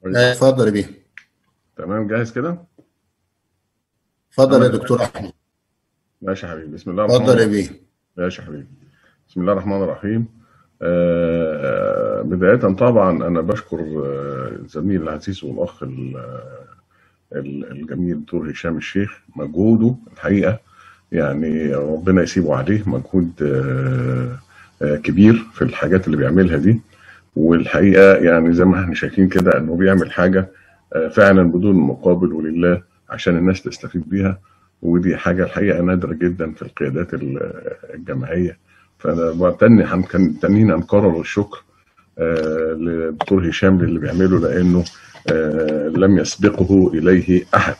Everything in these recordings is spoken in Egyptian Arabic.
اتفضل يا بيه تمام جاهز كده اتفضل يا دكتور احمد ماشي يا حبيبي بسم الله الرحمن اتفضل يا الرحيم بيه ماشي يا حبيبي بسم الله الرحمن الرحيم آه، بداية طبعا أنا بشكر آه، زميلي العزيز والأخ ال- ال- الجميل دكتور هشام الشيخ مجهوده الحقيقة يعني ربنا يسيبه عليه مجهود آه، آه، كبير في الحاجات اللي بيعملها دي والحقيقة يعني زي ما احنا شايفين كده انه بيعمل حاجة آه، فعلا بدون مقابل ولله عشان الناس تستفيد بيها ودي حاجة الحقيقة نادرة جدا في القيادات ال- الجماعية فأنا بتني هن- تنينا نكرر الشكر آه، للدكتور هشام للي بيعمله لأنه آه، لم يسبقه إليه أحد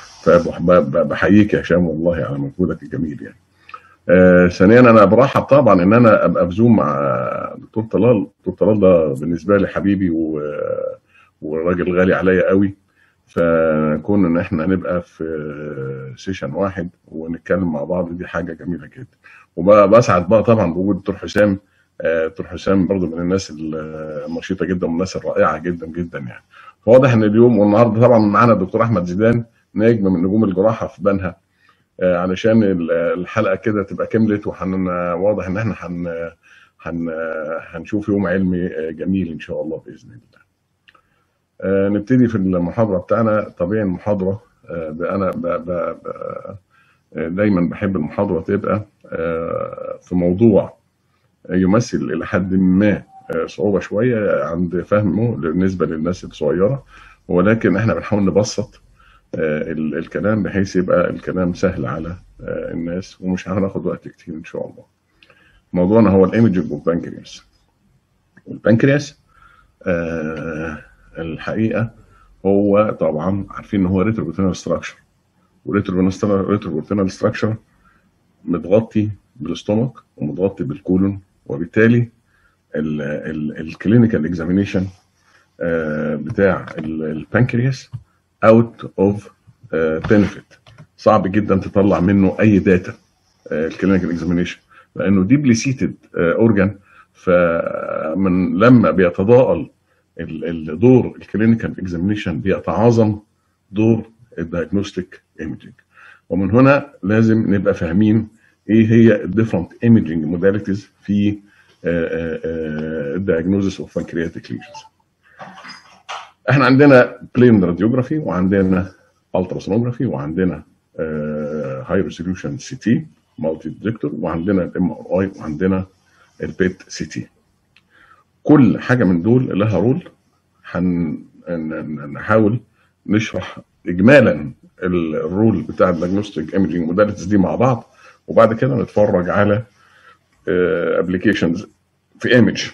فبحييك يا هشام والله على مجهودك الجميل يعني آه، ثانيا انا برحب طبعا ان انا ابقى بزوم مع دكتور طلال دكتور طلال ده بالنسبه لي حبيبي و... وراجل غالي عليا قوي فكون ان احنا نبقى في سيشن واحد ونتكلم مع بعض دي حاجه جميله جدا وبسعد بقى طبعا بوجود دكتور حسام آه، دكتور حسام برضو من الناس النشيطه جدا والناس الرائعه جدا جدا يعني فواضح ان اليوم والنهارده طبعا معانا الدكتور احمد زيدان نجم من نجوم الجراحه في بنها آه، علشان ال- الحلقه كده تبقى كملت وحن واضح ان احنا هن هن هنشوف يوم علمي آه، جميل ان شاء الله باذن الله. آه، نبتدي في المحاضره بتاعنا طبيعي المحاضره آه، ب- انا ب... ب... ب... آه، دايما بحب المحاضره تبقى آه، في موضوع يمثل الى حد ما آه، صعوبه شويه عند فهمه بالنسبه للناس الصغيره ولكن احنا بنحاول نبسط آه، ال- الكلام بحيث يبقى الكلام سهل على آه، الناس ومش هناخد وقت كتير ان شاء الله. موضوعنا هو الايمجنج اوف بانكرياس. البنكرياس آه، الحقيقه هو طبعا عارفين ان هو ريتروبروتينال ستراكشر وريتروبروتينال ستراكشر متغطي بالاستومك ومتغطي بالكولون وبالتالي الكلينيكال اكزامينيشن بتاع ال- البنكرياس اوت اوف بنفيت صعب جدا تطلع منه اي داتا الكلينيكال اكزامينيشن لانه ديبليسيتد اورجان فمن لما بيتضاءل ال- الدور الكلينيكال اكزامينيشن بيتعاظم دور الدايجنوستيك ايمجنج ومن هنا لازم نبقى فاهمين ايه هي الديفرنت ايمجنج موداليتيز في الدايجنوزس اوف بانكرياتيك ليجنز احنا عندنا بلين راديوجرافي وعندنا التراسونوجرافي وعندنا هاي ريزوليوشن سي تي مالتي ديتكتور وعندنا الام ار اي وعندنا البيت سي تي كل حاجه من دول لها رول هنحاول نشرح اجمالا الرول بتاع الديagnostic ايمجنج موداليتيز دي مع بعض وبعد كده نتفرج على ابلكيشنز في ايمج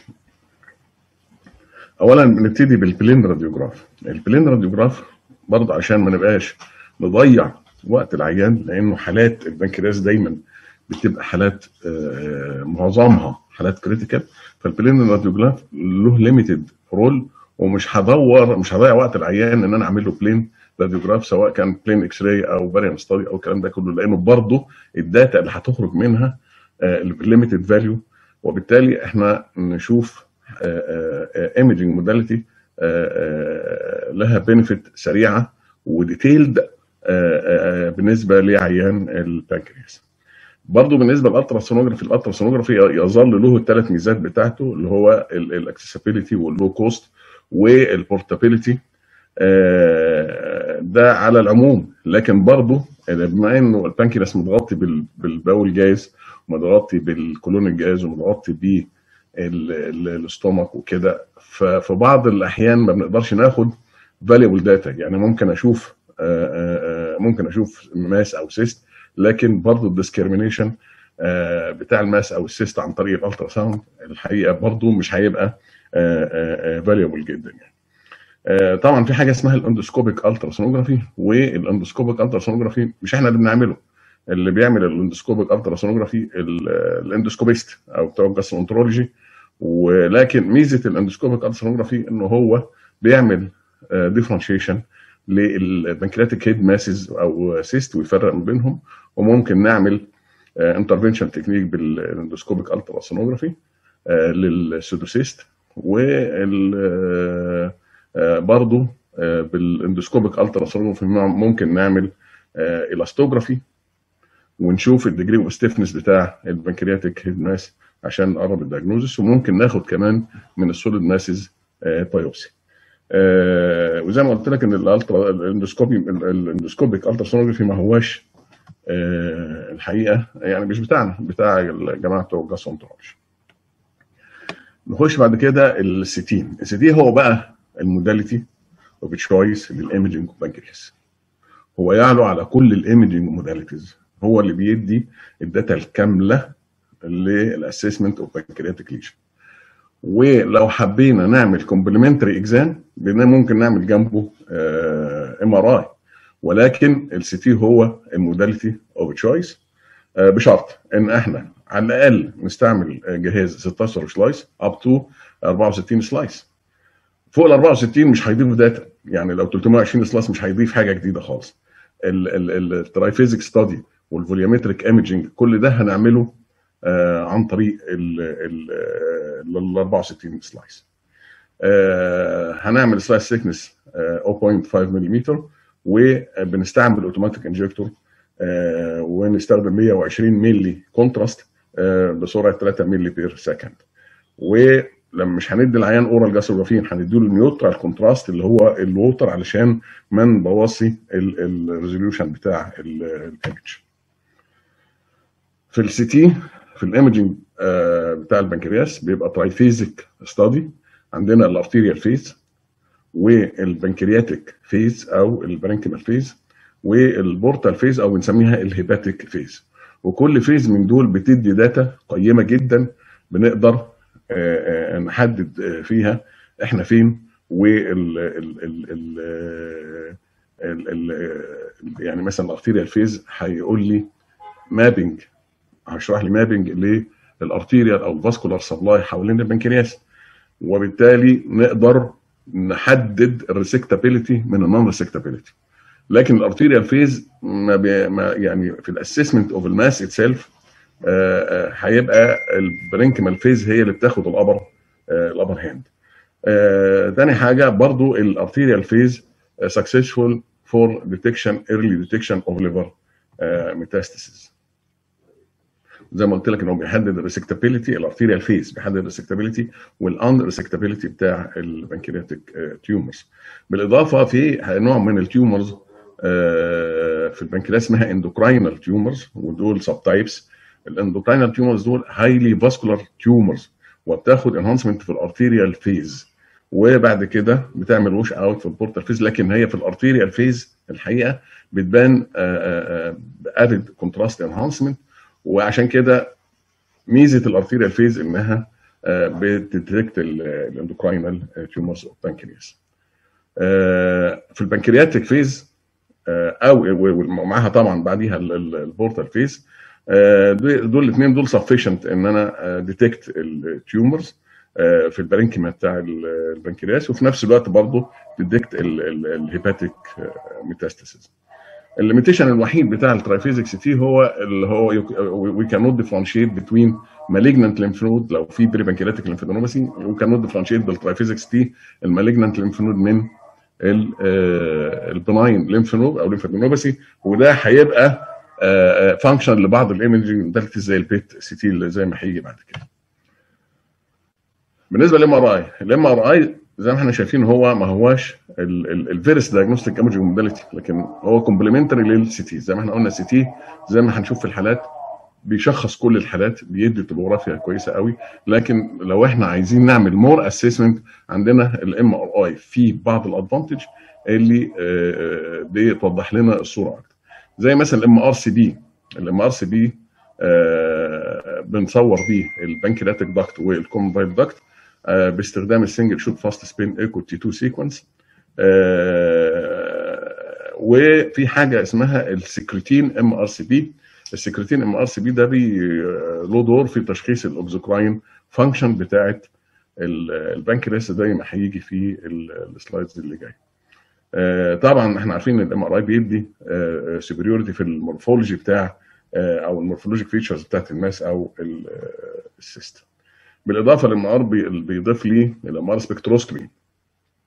اولا بنبتدي بالبلين راديوجراف البلين راديوجراف برضه عشان ما نبقاش نضيع وقت العيان لانه حالات البنكرياس دايما بتبقى حالات آه، معظمها حالات كريتيكال فالبلين راديوجراف له ليميتد رول ومش هدور مش هضيع وقت العيان ان انا اعمل له بلين راديوجراف سواء كان بلين اكس راي او فاريان ستادي او الكلام ده كله لانه برضه الداتا اللي هتخرج منها ليميتد فاليو وبالتالي احنا نشوف ايمجنج موداليتي لها بنفيت سريعه وديتيلد بالنسبه لعيان البنكرياس برضه بالنسبه للالتراسونوجرافي الالتراسونوجرافي يظل له الثلاث ميزات بتاعته اللي هو الاكسسبيليتي واللو كوست والبورتابيلتي ده على العموم لكن برضه بما انه البنكرياس متغطي بال- بالبول جاز ومتغطي بالكولون جاز ومتغطي بال ال- الاستومك وكده ففي بعض الاحيان ما بنقدرش ناخد فاليبل داتا يعني ممكن اشوف آه، آه، آه، ممكن اشوف ماس او سيست لكن برضه الديسكريميشن بتاع الماس او السيست عن طريق الالترا ساوند الحقيقه برضه مش هيبقى فاليبل جدا يعني آه، طبعا في حاجه اسمها الاندوسكوبيك التراسونوجرافي والاندوسكوبيك التراسونوجرافي مش احنا اللي بنعمله اللي بيعمل الاندوسكوبيك التراسونوجرافي ال- الاندوسكوبيست او بتوع الجاسترونترولوجي ولكن ميزه الاندوسكوبيك التراسونوجرافي انه هو بيعمل ديفرنشيشن للبنكرياتيك هيد ماسز او سيست ويفرق ما بينهم وممكن نعمل انترفنشن تكنيك بالاندوسكوبيك التراسونوجرافي للسودوسيست وال برضه آه، بالاندوسكوبيك التراسونوجرافي ممكن نعمل الاستوجرافي ونشوف الديجري اوف ستيفنس بتاع البنكرياتيك هيد ماس عشان نقرب الدايجنوزس وممكن ناخد كمان من السوليد ماسز بايوبسي وزي ما قلت لك ان الالترا الاندوسكوبي الاندوسكوبيك التراسونوجرافي ما هواش آه، الحقيقه يعني مش بتاعنا بتاع الجماعه بتوع الجاسترونتولوجي نخش بعد كده السيتين السيتين هو بقى الموداليتي اوف تشويس للايمجنج اوف بانكرياس هو يعلو على كل الايمجنج موداليتيز هو اللي بيدي الداتا الكامله للاسسمنت اوف بانكرياتيك ليجن ولو حبينا نعمل كومبلمنتري اكزام ممكن نعمل جنبه ام ار اي ولكن السي تي هو الموداليتي اوف تشويس بشرط ان احنا على الاقل نستعمل جهاز 16 سلايس اب تو 64 سلايس فوق ال 64 مش هيضيف داتا يعني لو 320 سلايس مش هيضيف حاجه جديده خالص الترايفيزيك ستادي والفوليومتريك ايمجنج كل ده هنعمله آه عن طريق ال 64 سلايس آه هنعمل سلايس سيكنس آه 0.5 ملم وبنستعمل اوتوماتيك انجكتور ونستخدم 120 ملي كونتراست بسرعه 3 ملي بير سكند ولما مش هندي العيان اورال جاسوجرافين هنديله النيوترال كونتراست اللي هو الووتر علشان ما نبوظش الريزوليوشن بتاع الايمج في السي تي في الايمجنج بتاع البنكرياس بيبقى ترايفيزيك ستادي عندنا الارتيريال فيز والبنكرياتيك فيز او البرانكيمال فيز والبورتال فيز او بنسميها الهيباتيك فيز وكل فيز من دول بتدي داتا قيمه جدا بنقدر نحدد فيها احنا فين وال ال ال ال يعني مثلا الارتيريال فيز هيقول لي مابنج هيشرح لي مابنج للارتيريال او الفاسكولار سبلاي حوالين البنكرياس وبالتالي نقدر نحدد الريسكتابيلتي من النون ريسكتابيلتي لكن الارتيريال فيز ما, بي ما يعني في الاسسمنت اوف الماس اتسيلف هيبقى البرينكمال فيز هي اللي بتاخد الابر الابر هاند تاني حاجه برضو الارتيريال فيز سكسسفول فور ديتكشن ايرلي ديتكشن اوف ليفر ميتاستاسيس زي ما قلت لك ان هو بيحدد الريسكتابيلتي الارتيريال فيز بيحدد الريسكتابيلتي والان ريسكتابيلتي بتاع البنكرياتيك تيومرز بالاضافه في نوع من التيومرز في البنكرياس اسمها اندوكراينال تيومرز ودول سب تايبس الاندوكراينال تيومرز دول هايلي فاسكولار تيومرز وبتاخد انهانسمنت في الارتيريال فيز وبعد كده بتعمل وش اوت في البورتال فيز لكن هي في الارتيريال فيز الحقيقه بتبان ادد كونتراست انهانسمنت وعشان كده ميزه الارتيريال فيز انها بتديتكت الاندوكراينال تيومرز اوف بانكرياس في البنكرياتيك فيز او ومعاها طبعا بعديها البورتال فيز دول الاثنين دول سفيشنت ان انا ديتكت التيومرز في البرينكيما بتاع البنكرياس وفي نفس الوقت برضه ديتكت الهيباتيك ميتاستاسيس الليميتيشن الوحيد بتاع الترايفيزيك سي تي هو اللي هو وي كان نوت ديفرنشيت بتوين مالجنانت ليمف نود لو في بري بنكرياتيك ليمفادينوباثي وي كان نوت ديفرنشيت بالترايفيزيك سي تي المالجنانت ليمف نود من البناين ليمف نود او ليمفادينوباثي وده هيبقى فانكشن لبعض الايمجنج موداليتيز زي البيت سي تي اللي زي ما هيجي بعد كده. بالنسبه للام ار اي الام ار اي زي ما احنا شايفين هو ما هواش الفيرس دايجنوستيك ايمجنج موداليتي لكن هو كومبلمنتري للسي تي زي ما احنا قلنا السي تي زي ما هنشوف في الحالات بيشخص كل الحالات بيدي توبوغرافيا كويسه قوي لكن لو احنا عايزين نعمل مور اسسمنت عندنا الام ار اي في بعض الادفانتج اللي بتوضح لنا الصوره اكتر زي مثلا الام ار سي بي الام ار سي بي بنصور بيه البنكرياتيك داكت والكومبايل داكت باستخدام السنجل شوت فاست سبين ايكو تي 2 سيكونس وفي حاجه اسمها السكرتين ام ار سي بي السكرتين ام ار سي بي ده بي له دور في تشخيص الاوكزوكراين فانكشن بتاعه البنكرياس زي ما هيجي في السلايدز اللي جاي طبعا احنا عارفين ان الام ار اي بيدي سوبريورتي في المورفولوجي بتاع او المورفولوجيك فيتشرز بتاعت الماس او السيستم بالاضافه للام ار بيضيف لي الام ار سبكتروسكوبي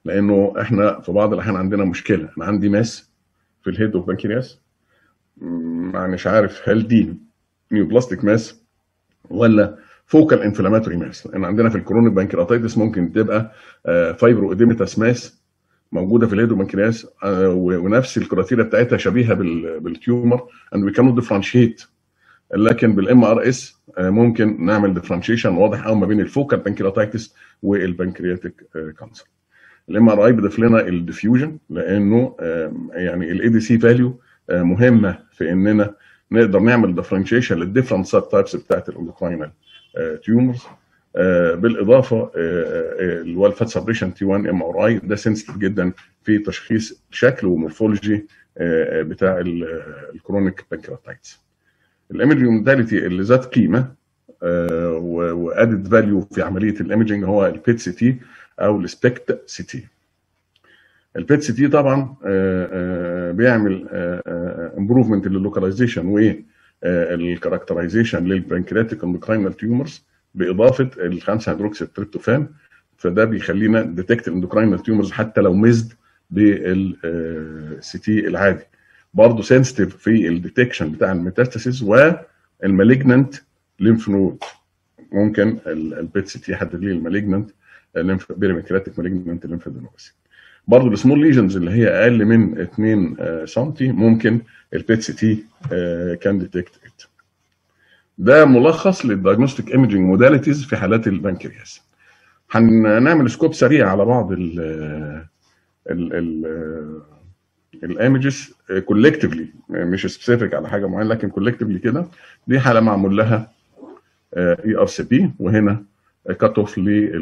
لانه احنا في بعض الاحيان عندنا مشكله انا عندي ماس في الهيد اوف بنكرياس مش عارف هل دي نيوبلاستيك ماس ولا فوكال انفلاماتوري ماس لان عندنا في الكرونيك بانكرياتايتس ممكن تبقى فايبرو اديميتاس ماس موجوده في الهيد بنكرياس ونفس الكراتيريا بتاعتها شبيهه بالتيومر اند وي كانوت ديفرنشيت لكن بالام ار اس ممكن نعمل ديفرنشيشن واضح قوي ما بين الفوكال بانكرياتايتس والبنكرياتيك كانسر الام ار اي بيضيف لنا الديفيوجن لانه يعني الاي دي سي فاليو مهمه في اننا نقدر نعمل ديفرنشيشن للديفرنت سب تايبس بتاعت الاندوكراينال تيومرز بالاضافه اللي هو الفات سبريشن تي 1 ام ار اي ده سنسيتيف جدا في تشخيص شكل ومورفولوجي بتاع الكرونيك بانكرياتايتس الايمجنج موداليتي اللي ذات قيمه وادد فاليو في عمليه الايمجنج هو البيت سي تي او السبكت سي تي البيت سي تي طبعا بيعمل امبروفمنت لللوكاليزيشن والكاركترايزيشن للبنكرياتيك اندوكراينال تيومرز باضافه ال 5 هيدروكسي تريبتوفان فده بيخلينا ديتكت الاندوكراينال تيومرز حتى لو ميزد بالسي تي العادي برضه سنسيتيف في الديتكشن بتاع الميتاستاسيس والمالجننت ليمف نود ممكن البيت سي تي يحدد لي المالجننت ليمف بيريميكراتيك مالجننت ليمفادينوباثي برضه السمول ليجنز اللي هي اقل من 2 سم ممكن البيت سي تي كان ديتكت ات ده ملخص للدايجنوستيك ايمجنج موداليتيز في حالات البنكرياس هنعمل سكوب سريع على بعض ال ال ال الايمجز كولكتيفلي مش سبيسيفيك على حاجه معينه لكن كولكتيفلي كده دي حاله معمول لها اي ار سي بي وهنا كات اوف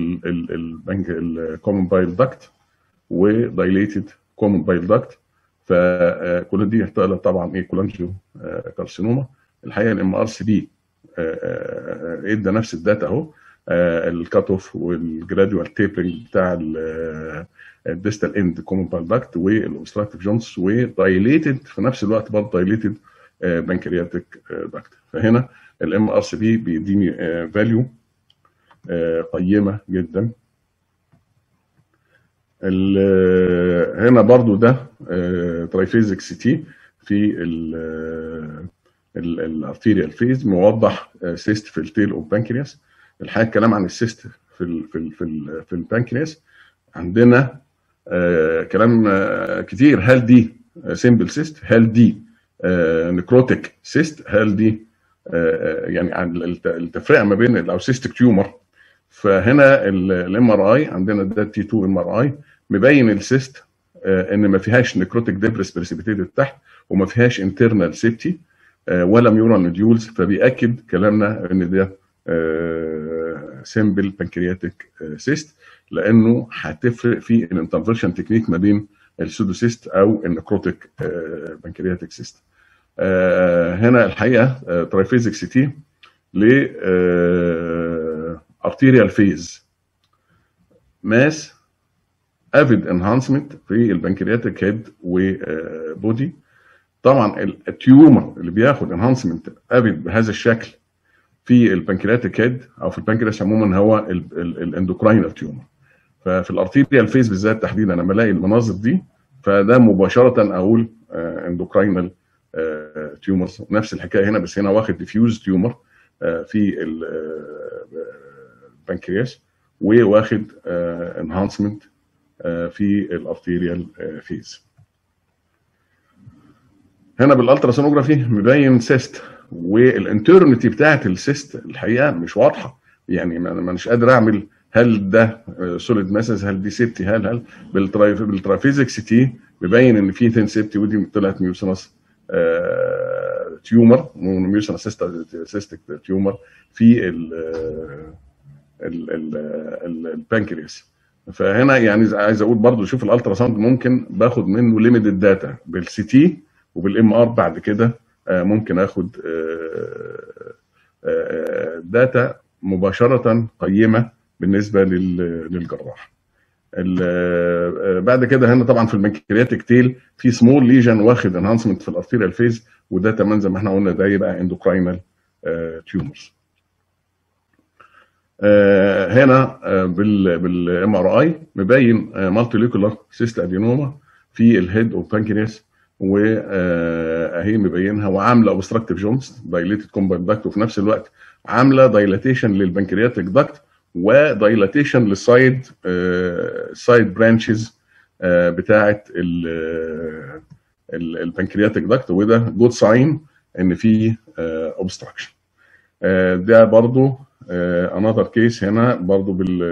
للكومن بايل داكت ودايليتد كومن بايل داكت فكل دي يحتوي طبعا ايه كولانجيو كارسينوما الحقيقه الام ار سي بي ادى نفس الداتا اهو الكات اوف والجراديوال تيبرنج بتاع الديستال اند كومن بايل داكت والاوبستراكتيف جونز ودايليتد في نفس الوقت برضه دايليتد بنكرياتيك داكت فهنا الام ار سي بي بيديني فاليو قيمه جدا هنا برضو ده ترايفيزك سي تي في الارتيريال فيز موضح سيست في التيل اوف بانكرياس الحقيقه الكلام عن السيست في ال في ال في, ال في البانكرياس عندنا كلام كتير هل دي سيمبل سيست هل دي نكروتيك سيست هل دي يعني التفرقه ما بين او سيستك تيومر فهنا الام ار اي عندنا ده تي 2 ام ار اي مبين السيست ان ما فيهاش نكروتيك ديبرس بريسيبيتيتد تحت وما فيهاش انترنال سيبتي ولا ميورال نوديولز فبياكد كلامنا ان ده سيمبل بانكرياتيك سيست لانه هتفرق في الانترفيرشن تكنيك ما بين السودوسيست او النكروتيك بانكرياتيك سيست هنا الحقيقه ترايفيزك سي تي ل arterial phase ماس افيد انهانسمنت في البنكرياتيك هيد وبودي طبعا التيومر اللي بياخد انهانسمنت افيد بهذا الشكل في البنكرياتيك هيد او في البنكرياس عموما هو الاندوكراينال تيومر ففي الارتيريال فيز بالذات تحديدا لما الاقي المناظر دي فده مباشره اقول اندوكراينال تيومرز نفس الحكايه هنا بس هنا واخد ديفيوز تيومر في البنكرياس وواخد انهانسمنت في الارتيريال فيز هنا بالالتراسونوجرافي مبين سيست والانترنتي بتاعت السيست الحقيقه مش واضحه يعني ما مش قادر اعمل هل ده سوليد ماسز هل دي سيبتي هل هل بالترافيزيك سي تي مبين ان في ثين سيبتي ودي طلعت ميوسنس تيومر ميوسنس سيستيك تيومر في البنكرياس فهنا يعني عايز اقول برضو شوف الالترا ساوند ممكن باخد منه ليميتد داتا بالسي تي وبالام ار بعد كده ممكن اخد داتا مباشره قيمه بالنسبه للجراح بعد كده هنا طبعا في البنكرياتيك تيل في سمول ليجن واخد انهانسمنت في الارتيريال فيز وده كمان زي ما احنا قلنا ده يبقى اندوكراينال تيومرز آه، هنا بالام ار اي مبين مالتي ليكولار سيست ادينوما في الهيد اوف بانكرياس واهي مبينها وعامله اوبستراكتيف جونز دايليتد كومباكت داكت وفي نفس الوقت عامله دايلاتيشن للبنكرياتيك داكت ودايلاتيشن للسايد سايد برانشز بتاعه البنكرياتيك داكت وده جود ساين ان في اوبستراكشن ده برضو انذر كيس هنا برضو بال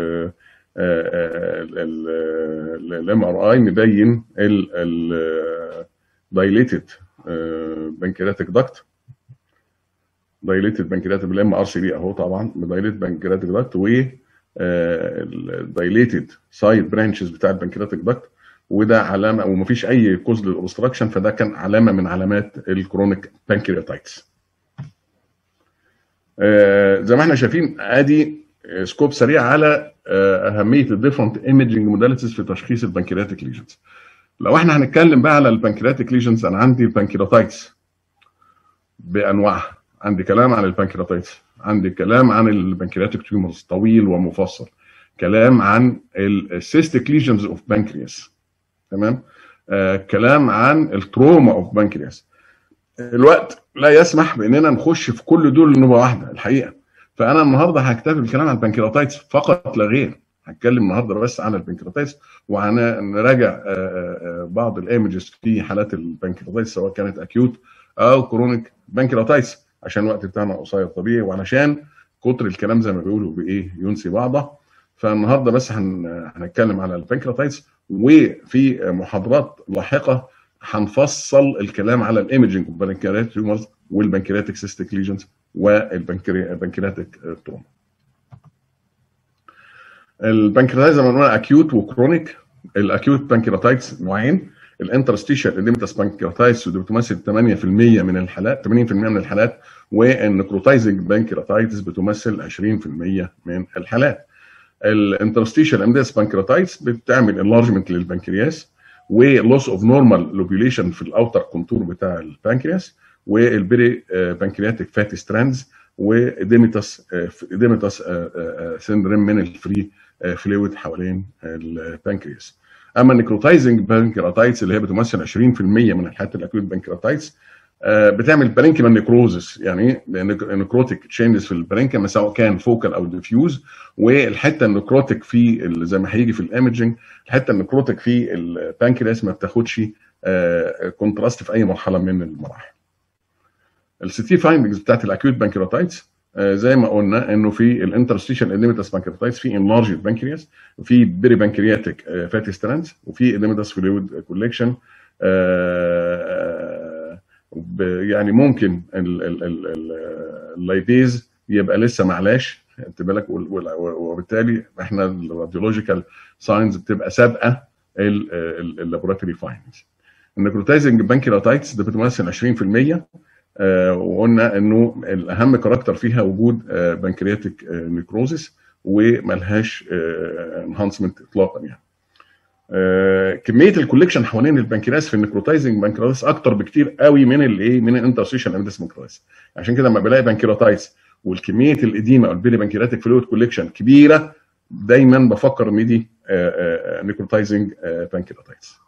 الام ار اي مبين ال dilated بنكرياتيك داكت دايليتد بنكرياتيك بالام ار سي بي اهو طبعا دايليتد بنكرياتيك داكت و دايليتد سايد برانشز بتاع البنكرياتيك داكت وده علامه ومفيش اي كوز للاوبستراكشن فده كان علامه من علامات الكرونيك بانكرياتايتس زي ما احنا شايفين ادي سكوب سريع على اهميه الديفرنت ايمجنج موداليتيز في تشخيص البنكرياتيك ليجنز لو احنا هنتكلم بقى على البنكرياتيك ليجنز انا عندي البنكرياتايتس بانواعها عندي كلام عن البنكرياتايتس عندي كلام عن البنكرياتيك تيومرز طويل ومفصل كلام عن السيستيك ليجنز اوف بانكرياس تمام آه كلام عن التروما اوف بانكرياس الوقت لا يسمح باننا نخش في كل دول نوبه واحده الحقيقه فانا النهارده هكتفي بالكلام عن البنكرياتايتس فقط لا غير هتكلم النهارده بس عن البنكرياتايتس وهنراجع بعض الايمجز في حالات البنكرياتايتس سواء كانت اكيوت او كرونيك بنكرياتايتس عشان الوقت بتاعنا قصير طبيعي وعلشان كتر الكلام زي ما بيقولوا بايه ينسي بعضه فالنهارده بس هن... هنتكلم على البنكرياتايتس وفي محاضرات لاحقه هنفصل الكلام على الايمجنج اوف بنكرياتيك تيومرز والبنكرياتيك سيستيك ليجنز والبنكرياتيك تروما البنكرياتايتس زي ما قلنا اكيوت وكرونيك الاكيوت بنكرياتايتس نوعين الانترستيشال اديمتاس بانكرياتايتس ودي بتمثل 8% من الحالات 80% من الحالات والنكروتايزنج بانكرياتايتس بتمثل 20% من الحالات الانترستيشال اديمتاس بانكرياتايتس بتعمل انلارجمنت للبنكرياس ولوس اوف نورمال لوبيوليشن في الاوتر كونتور بتاع البنكرياس والبري بانكرياتيك فاتي ستراندز واديمتاس اديمتاس سندروم من الفري فلويد حوالين البنكرياس اما النكروتايزنج بانكرياتايتس اللي هي بتمثل 20% من الحالات الاكيوت بانكرياتايتس بتعمل بارينكيما نيكروزس يعني نيكروتيك تشينجز في البارينكيما سواء كان فوكال او ديفيوز والحته النيكروتيك في زي ما هيجي في الايمجنج الحته النيكروتيك في البانكرياس ما بتاخدش كونتراست في اي مرحله من المراحل. السي تي فايندنجز بتاعت الاكيوت بانكرياتايتس زي ما قلنا انه في الانترستيشن اديمتاس بانكرياتايتس في انلارج بانكرياس وفي بيري بانكرياتيك فاتي ستراندز وفي اديمتاس فلويد كولكشن يعني ممكن اللايبيز يبقى لسه معلاش انت بالك وبالتالي احنا الراديولوجيكال ساينز بتبقى سابقه اللابوراتوري فايندز النيكروتايزنج بانكرياتايتس ده بتمثل 20% آه وقلنا انه الاهم كاركتر فيها وجود آه بنكرياتيك آه نيكروزيس وملهاش انهانسمنت اطلاقا يعني. كميه الكوليكشن حوالين البنكرياس في النيكروتايزنج بنكرياتايتس اكتر بكتير قوي من الايه من الانترستيشن اميدس بنكرياتايتس عشان كده لما بلاقي بنكرياتايتس والكميه الاديمه او البيري بنكرياتيك فلويد كوليكشن كبيره دايما بفكر ان دي نيكروتايزنج بنكرياتايتس.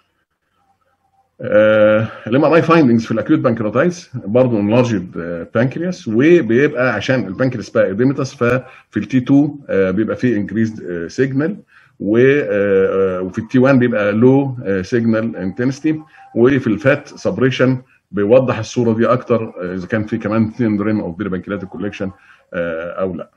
الام ار اي فايندنجز في الاكيوت بانكرياتايتس برضه انلارجد بانكرياس وبيبقى عشان البانكرياس بقى اديمتس ففي التي 2 بيبقى فيه انكريزد سيجنال وفي التي 1 بيبقى لو سيجنال انتنستي وفي الفات سبريشن بيوضح الصوره دي اكتر اذا كان في كمان سيندروم او بيري بانكرياتيك كولكشن او لا.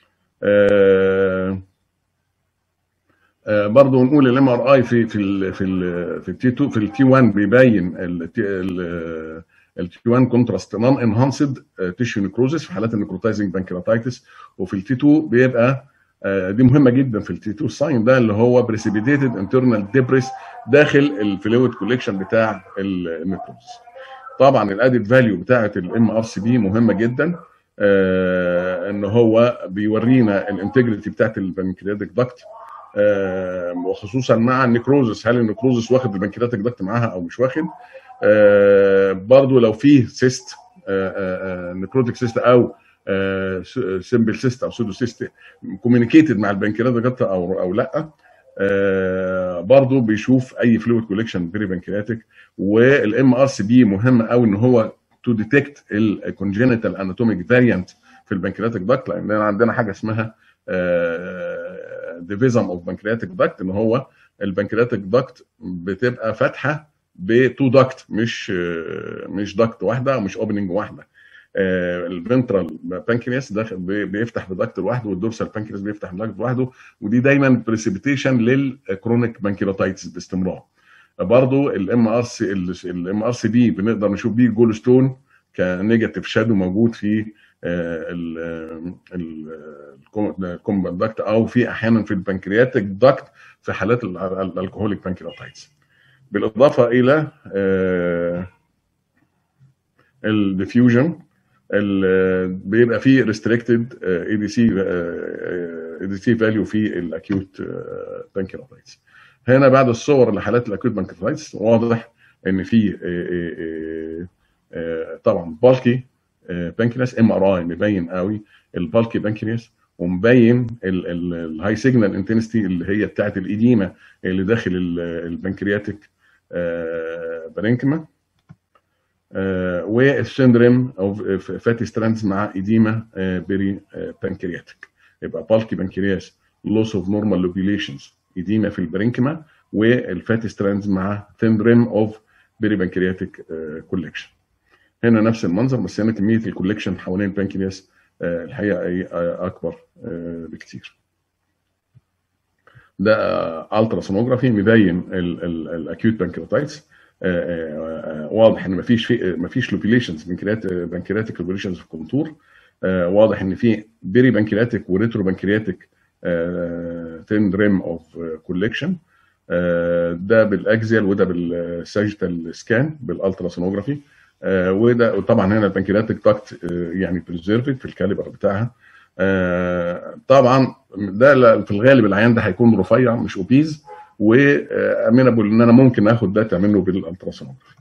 برضه نقول الام ار اي في في ال في ال في التي 2 في التي 1 بيبين التي 1 كونتراست نون انهانسد تيشو نيكروزيس في حالات النيكروتايزنج بانكرياتايتس وفي التي 2 بيبقى دي مهمه جدا في التي 2 الساين ده اللي هو بريسيبيتيتد انترنال ديبريس داخل الفلويد كوليكشن بتاع النيكروزيس طبعا الادد فاليو بتاعه الام ار سي بي مهمه جدا آه ان هو بيورينا الانتجريتي بتاعت البنكرياتيك داكت آه وخصوصا مع النيكروزس هل النيكروزس واخد البنكرياتيك داكت معاها او مش واخد آه برضو لو في سيست نيكروتيك سيست او سمبل سيست او سودو سيست كوميونيكيتد مع البنكرياتيك او او لا آه برضه بيشوف اي فلويد كوليكشن بري بنكرياتيك والام ار سي بي مهم قوي ان هو تو ديتكت الكونجينيتال اناتوميك فاريانت في البنكرياتيك داكت لان عندنا حاجه اسمها ديفيزم اوف بنكرياتيك داكت ان هو البنكرياتيك داكت بتبقى فاتحه بتو داكت مش مش داكت واحده او مش اوبننج واحده الفنترال بانكرياس داخل بيفتح بداكت لوحده والدورسال بانكرياس بيفتح بداكت لوحده ودي دايما بريسيبيتيشن للكرونيك بانكيراتايتس باستمرار برضه الام ار سي الام ار سي بي بنقدر نشوف بيه جول ستون كنيجاتيف شادو موجود في الكومبات داكت او في احيانا في البنكرياتيك داكت في حالات الالكوهوليك بانكرياتايتس بالاضافه الى الديفيوجن بيبقى فيه ريستريكتد اي دي سي اي دي سي فاليو في الاكيوت بانكرياتايتس هنا بعد الصور لحالات الاكيوت بانكرياتايتس واضح ان في طبعا بالكي بانكرياس ام ار اي مبين قوي البالكي بانكرياس ومبين الهاي سيجنال انتنستي اللي هي بتاعت الايديما اللي داخل البنكرياتيك بارينكما والسندروم او فاتي ستراندز مع ايديما بيري بانكرياتيك يبقى بالكي بانكرياس لوس اوف نورمال لوبيليشنز ايديما في البرينكما والفاتي ستراندز مع سندروم اوف بيري بانكرياتيك كولكشن هنا نفس المنظر بس هنا كميه الكولكشن حوالين البنكرياس الحقيقه اكبر بكتير ده الترا سونوجرافي مبين الاكيوت بانكرياتايتس واضح ان مفيش في مفيش لوبيليشنز بنكرياتيك لوبيليشنز في الكونتور واضح ان في بيري بنكرياتيك وريترو بنكرياتيك ثين ريم اوف كولكشن ده بالاكزيال وده بالساجيتال سكان بالالترا سونوجرافي آه وده وطبعا هنا البنكرياتيك داكت آه يعني بريزيرفد في الكاليبر بتاعها آه طبعا ده في الغالب العيان ده هيكون رفيع مش اوبيز وامينابل ان انا ممكن اخد داتا منه بالالتراسونوجرافي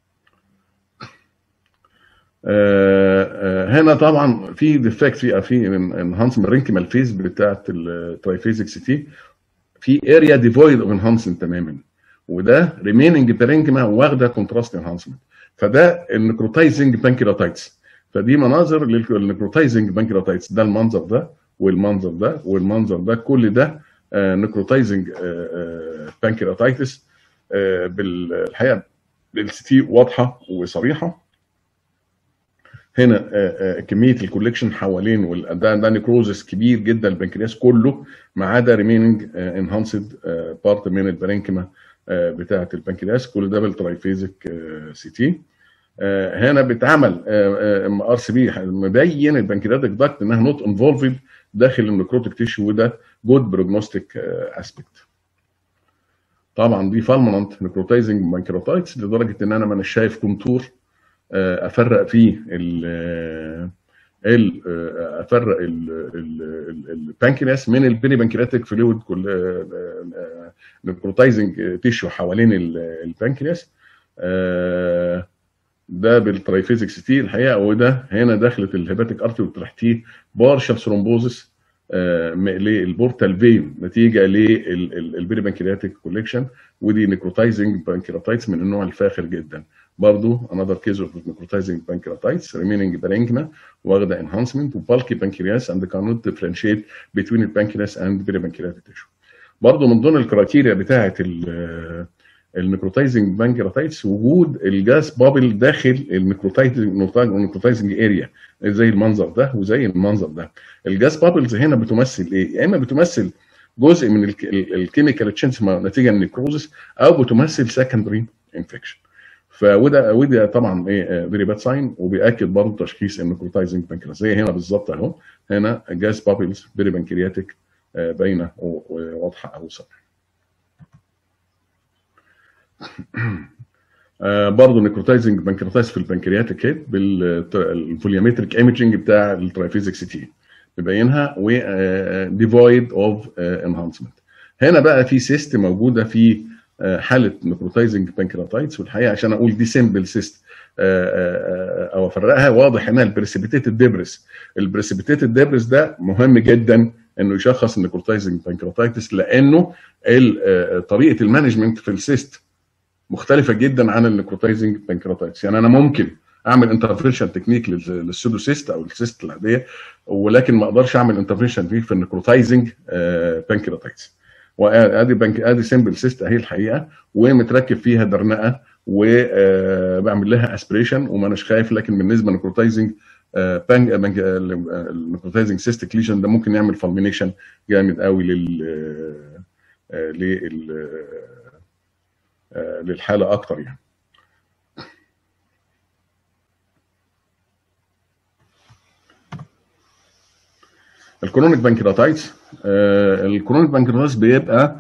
هنا طبعا في ديفكت في في انهانسمنت رينكيمال فيز بتاعت الترايفيزيك سي تي في اريا ديفويد اوف انهانسمنت تماما وده ريميننج بارينكما واخده كونتراست انهانسمنت فده النكروتايزنج بانكيراتايتس فدي مناظر للنكروتايزنج بانكيراتايتس ده المنظر ده والمنظر ده والمنظر ده كل ده نكروتايزنج بانكيراتايتس بالحقيقه السي تي واضحه وصريحه هنا كميه الكوليكشن حوالين ده ده نيكروزس كبير جدا البنكرياس كله ما عدا ريميننج انهانسد بارت من البرينكما بتاعه البنكرياس كل ده بالترايفيزك سي تي هنا بيتعمل ام ار سي بي مبين البنكرياتيك داكت انها نوت انفولفد داخل النكروتيك تيشو وده جود بروجنوستيك اسبكت طبعا دي فالمنت نكروتايزنج بانكرياتايتس لدرجه ان انا ما شايف كونتور افرق فيه ال ال افرق البانكرياس من البيري بانكرياتيك فلويد نكروتايزنج تيشو حوالين البانكرياس ده بالترايفيزيك سي الحقيقه وده هنا دخلت الهيباتيك ارتي وتحتيه بارشال ثرومبوزس للبورتال فين نتيجه للبيري بانكرياتيك كوليكشن ودي نكروتايزنج بانكرياتايتس من النوع الفاخر جدا برضو another case of necrotizing pancreatitis remaining parenchyma واخده enhancement وبالكي pancreas and cannot differentiate between البنكرياس and peripancreatic tissue برضو من ضمن الكرايتيريا بتاعه النكروتايزنج بانكرياتايتس وجود الجاس بابل داخل النكروتايزنج اريا زي المنظر ده وزي المنظر ده الجاس بابلز هنا بتمثل ايه؟ يا اما بتمثل جزء من الكيميكال تشينج نتيجه من النكروزس او بتمثل سكندري انفكشن فوده وده طبعا ايه فيري باد ساين وبياكد برضه تشخيص النكروتايزنج بانكرياس زي هنا بالظبط اهو هنا جاس بابلز فيري بانكرياتيك باينه وواضحه او صريحه آه برضه نيكروتايزنج بانكرياتايز في البنكرياتيك هيد بالفوليومتريك ايمجنج بتاع الترايفيزيك سي تي مبينها و ديفويد اوف انهانسمنت هنا بقى في سيست موجوده في حاله نكروتايزنج بانكرياتايتس والحقيقه عشان اقول دي سيمبل سيست او افرقها واضح انها البريسيبيتيتد ديبرس البريسيبيتيتد ديبرس ده مهم جدا انه يشخص النكروتايزنج بانكرياتايتس لانه طريقه المانجمنت في السيست مختلفه جدا عن النكروتايزنج بانكرياتايتس يعني انا ممكن اعمل انترفيشن تكنيك للسودوسيست او السيست العاديه ولكن ما اقدرش اعمل انترفيشن فيه في النكروتايزنج بانكرياتايتس وادي بنك ادي سيمبل سيست اهي الحقيقه ومتركب فيها درنقه وبعمل لها اسبريشن وما اناش خايف لكن بالنسبه للنكروتايزنج بانك النكروتايزنج سيستيك ليجن ده ممكن يعمل فالمينيشن جامد قوي لل لل للحاله اكتر يعني الكرونيك بانكرياتايتس الكرونيك بانكرياتايتس بيبقى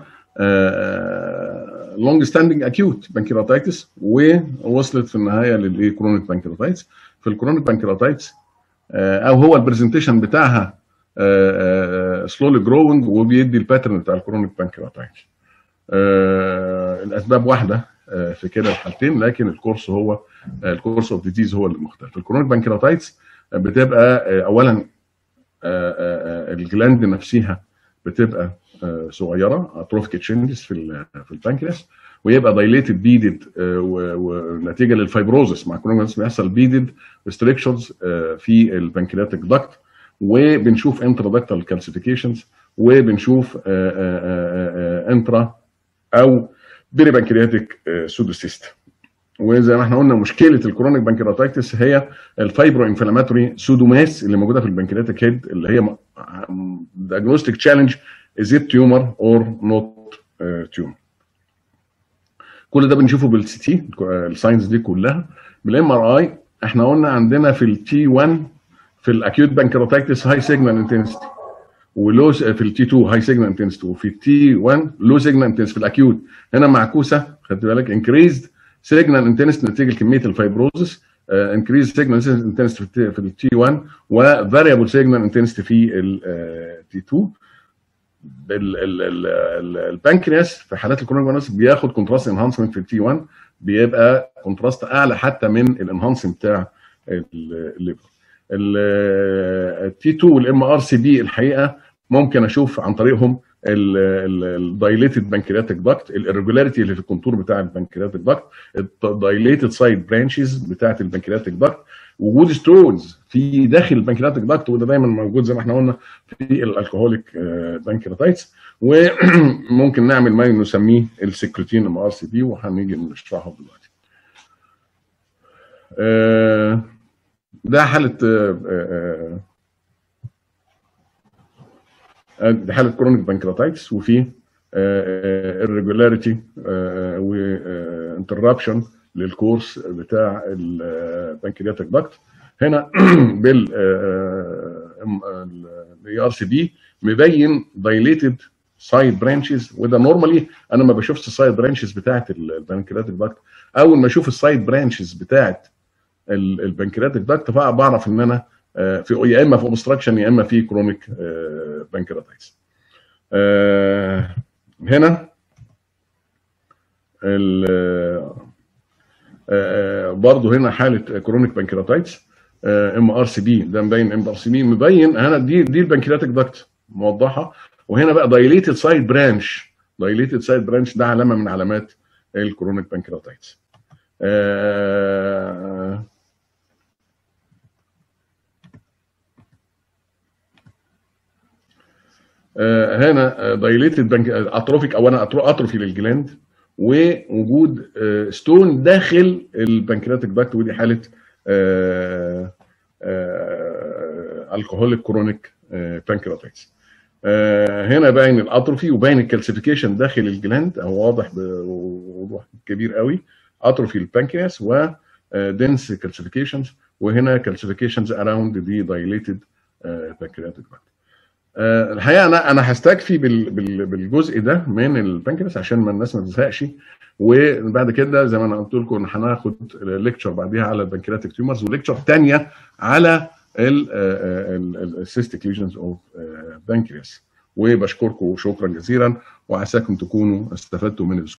لونج ستاندنج اكيوت بانكرياتايتس ووصلت في النهايه للايه كرونيك بانكرياتايتس في الكرونيك بانكرياتايتس او هو البرزنتيشن بتاعها سلولي جروينج وبيدي الباترن بتاع الكرونيك بانكرياتايتس الاسباب واحده في كده الحالتين لكن الكورس هو الكورس اوف ديزيز هو اللي مختلف الكرونيك بانكرياتايتس بتبقى اولا الجلاند نفسها بتبقى صغيره اتروفيك تشينجز في في البنكرياس ويبقى دايليتد بيدد ونتيجه للفايبروزس مع كل بيحصل بيدد ريستريكشنز في البنكرياتيك داكت وبنشوف انترادكتال كالسيفيكيشنز وبنشوف انترا او بيري بنكرياتيك سودوسيست وزي ما احنا قلنا مشكله الكرونيك بانكرياتايتس هي الفايبرو انفلاماتوري سودوماس اللي موجوده في البنكرياتيك هيد اللي هي diagnostic challenge is it tumor or not uh, tumor كل ده بنشوفه بالسي تي الساينز دي كلها بالام ار اي احنا قلنا عندنا في التي 1 في الاكيوت بانكرياتايتس هاي سيجنال انتنسيتي ولو في التي 2 هاي سيجنال انتنسيتي وفي التي 1 لو سيجنال انتنسيتي في الاكيوت هنا معكوسه خدت بالك انكريزد سيجنال انتنسيتي نتيجه لكميه الفايبروزس انكريز سيجنال انتنسيتي في التي 1 وفاريبل سيجنال انتنسيتي في التي 2 البنكرياس في حالات الكورونيك بانكرياس بياخد كونتراست انهانسمنت في التي 1 بيبقى كونتراست اعلى حتى من الانهانسمنت بتاع الليفر التي 2 والام ار سي بي الحقيقه ممكن اشوف عن طريقهم الدايليتد بانكرياتيك داكت الاريجولاريتي اللي في الكونتور بتاع البانكرياتيك داكت الدايليتد سايد برانشز بتاعت البانكرياتيك داكت وجود ستونز في داخل البانكرياتيك داكت وده دايما موجود زي ما احنا قلنا في الالكوهوليك بانكرياتايتس وممكن نعمل ما نسميه السكرتين ام ار سي بي وهنيجي نشرحه دلوقتي. ده حاله دي حاله كرونيك بانكرياتايتس وفي irregularity وانتربشن للكورس بتاع البنكرياتيك داكت هنا بال الاي ار سي بي مبين دايليتد سايد برانشز وده نورمالي انا ما بشوفش السايد برانشز بتاعت البنكرياتيك داكت اول ما اشوف السايد برانشز بتاعت البنكرياتيك داكت بعرف ان انا في يا اما في اوبستراكشن يا اما في كرونيك بانكرياتايتس هنا برضه هنا حاله كرونيك بانكرياتايتس ام ار سي بي ده مبين ام ار سي بي مبين هنا دي دي البنكرياتيك داكت موضحه وهنا بقى دايليتد سايد برانش دايليتد سايد برانش ده علامه من علامات الكرونيك بانكرياتايتس آه آه هنا دايليتد بنك اتروفيك او انا اتروفي للجلاند ووجود آه ستون داخل البنكرياتيك داكت ودي حاله الكحوليك كرونيك بانكرياتايتس هنا باين الاتروفي وباين الكالسيفيكيشن داخل الجلاند او واضح بوضوح كبير قوي اتروفي البنكرياس و دنس كالسيفيكيشنز وهنا كالسيفيكيشنز اراوند دي دايليتد بانكرياتيك داكت الحقيقه انا انا هستكفي بالجزء ده من البنكرياس عشان ما الناس ما تزهقش وبعد كده زي ما انا قلت لكم هناخد ليكتشر بعديها على البنكرياتيك تيومرز وليكتشر ثانيه على السيستيك ليجنز اوف بنكرياس وبشكركم شكرا جزيلا وعساكم تكونوا استفدتوا من